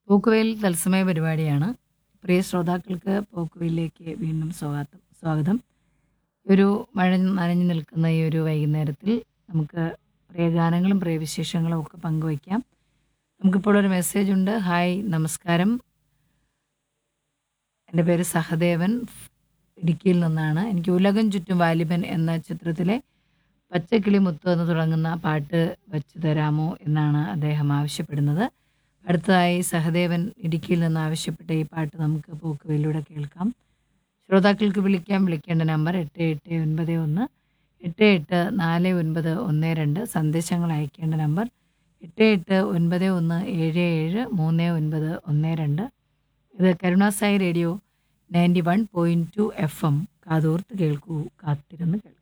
പോക്കുവെയിൽ തത്സമയ പരിപാടിയാണ് പ്രിയ ശ്രോതാക്കൾക്ക് പോക്കുവെയിലേക്ക് വീണ്ടും സ്വാഗതം സ്വാഗതം ഒരു മഴ നനഞ്ഞു നിൽക്കുന്ന ഈ ഒരു വൈകുന്നേരത്തിൽ നമുക്ക് പ്രിയ ഗാനങ്ങളും പ്രിയ വിശേഷങ്ങളും ഒക്കെ പങ്കുവയ്ക്കാം നമുക്കിപ്പോൾ ഒരു മെസ്സേജ് ഉണ്ട് ഹായ് നമസ്കാരം എൻ്റെ പേര് സഹദേവൻ ഇടുക്കിയിൽ നിന്നാണ് എനിക്ക് ഉലകം ചുറ്റും വാലിബൻ എന്ന ചിത്രത്തിലെ പച്ചക്കിളി മുത്ത് എന്ന് തുടങ്ങുന്ന പാട്ട് വച്ചു തരാമോ എന്നാണ് അദ്ദേഹം ആവശ്യപ്പെടുന്നത് അടുത്തതായി സഹദേവൻ ഇടുക്കിയിൽ നിന്ന് ആവശ്യപ്പെട്ട ഈ പാട്ട് നമുക്ക് പോക്കുവയിലൂടെ കേൾക്കാം ശ്രോതാക്കൾക്ക് വിളിക്കാം വിളിക്കേണ്ട നമ്പർ എട്ട് എട്ട് ഒൻപത് ഒന്ന് എട്ട് എട്ട് നാല് ഒൻപത് ഒന്ന് രണ്ട് സന്ദേശങ്ങൾ അയക്കേണ്ട നമ്പർ എട്ട് എട്ട് ഒൻപത് ഒന്ന് ഏഴ് ഏഴ് മൂന്ന് ഒൻപത് ഒന്ന് രണ്ട് ഇത് കരുണാസായി radio ninety one point two F M കാതോർത്ത് കേൾക്കൂ കാത്തിരുന്ന് കേൾക്കൂ